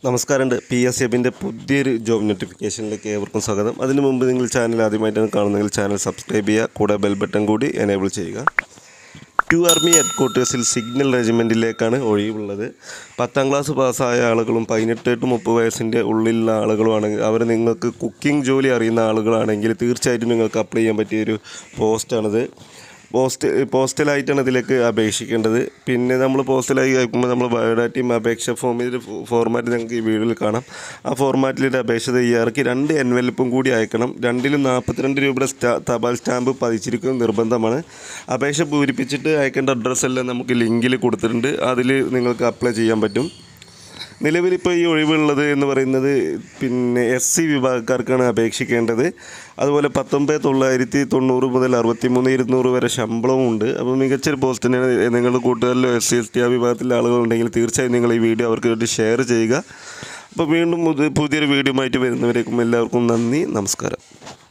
നമസ്കാരമുണ്ട് P S എബിൻ്റെ പുതിയൊരു job നോട്ടിഫിക്കേഷനിലേക്ക് ഏവർക്കും സ്വാഗതം അതിനു മുമ്പ് നിങ്ങൾ ചാനൽ ആദ്യമായിട്ടാണ് കാണുന്നതെങ്കിൽ ചാനൽ സബ്സ്ക്രൈബ് ചെയ്യുക കൂടെ ബെൽ ബട്ടൺ കൂടി എനേബിൾ ചെയ്യുക ടു ആർമി ഹെഡ് ക്വാർട്ടേഴ്സിൽ സിഗ്നൽ റെജിമെൻറ്റിലേക്കാണ് ഒഴിവുള്ളത് പത്താം ക്ലാസ് പാസ്സായ ആളുകളും പതിനെട്ട് ടു മുപ്പത് വയസ്സിൻ്റെ ഉള്ളിലുള്ള ആളുകളുമാണെങ്കിൽ അവർ നിങ്ങൾക്ക് കുക്കിംഗ് ജോലി അറിയുന്ന ആളുകളാണെങ്കിൽ തീർച്ചയായിട്ടും നിങ്ങൾക്ക് അപ്ലൈ ചെയ്യാൻ പറ്റിയൊരു പോസ്റ്റാണിത് പോസ്റ്റ് പോസ്റ്റലായിട്ടാണ് ഇതിലേക്ക് അപേക്ഷിക്കേണ്ടത് പിന്നെ നമ്മൾ പോസ്റ്റലായി അയക്കുമ്പോൾ നമ്മൾ ബയോഡാറ്റയും അപേക്ഷ ഫോമിൽ ഫോർമാറ്റ് നിങ്ങൾക്ക് ഈ വീഡിയോയിൽ കാണാം ആ ഫോർമാറ്റിൽ ഒരു അപേക്ഷ തയ്യാറാക്കി രണ്ട് എൻവലപ്പും കൂടി അയക്കണം രണ്ടിലും നാൽപ്പത്തിരണ്ട് രൂപയുടെ സ്റ്റാ തപാൽ സ്റ്റാമ്പ് പതിച്ചിരിക്കുന്നത് നിർബന്ധമാണ് അപേക്ഷ പൂരിപ്പിച്ചിട്ട് അയക്കേണ്ട അഡ്രസ്സ് എല്ലാം നമുക്ക് ലിങ്കിൽ കൊടുത്തിട്ടുണ്ട് അതിൽ നിങ്ങൾക്ക് അപ്ലൈ ചെയ്യാൻ പറ്റും നിലവിലിപ്പോൾ ഈ ഒഴിവുള്ളത് എന്ന് പറയുന്നത് പിന്നെ എസ് സി വിഭാഗക്കാർക്കാണ് അപേക്ഷിക്കേണ്ടത് അതുപോലെ പത്തൊമ്പത് തൊള്ളായിരത്തി തൊണ്ണൂറ് മുതൽ അറുപത്തി മൂന്ന് ഇരുന്നൂറ് വരെ ശമ്പളവും ഉണ്ട് അപ്പോൾ മികച്ചൊരു പോസ്റ്റ് തന്നെയാണ് നിങ്ങളുടെ കൂട്ടുകാരിലോ എസ് സി എസ് ടി ആ വിഭാഗത്തിലെ ആളുകളുണ്ടെങ്കിൽ തീർച്ചയായും നിങ്ങൾ ഈ വീഡിയോ അവർക്ക് വേണ്ടി ഷെയർ ചെയ്യുക അപ്പോൾ വീണ്ടും പുതിയ- പുതിയൊരു വീഡിയോ ആയിട്ട് വരുന്നവരേക്കും എല്ലാവർക്കും നന്ദി നമസ്കാരം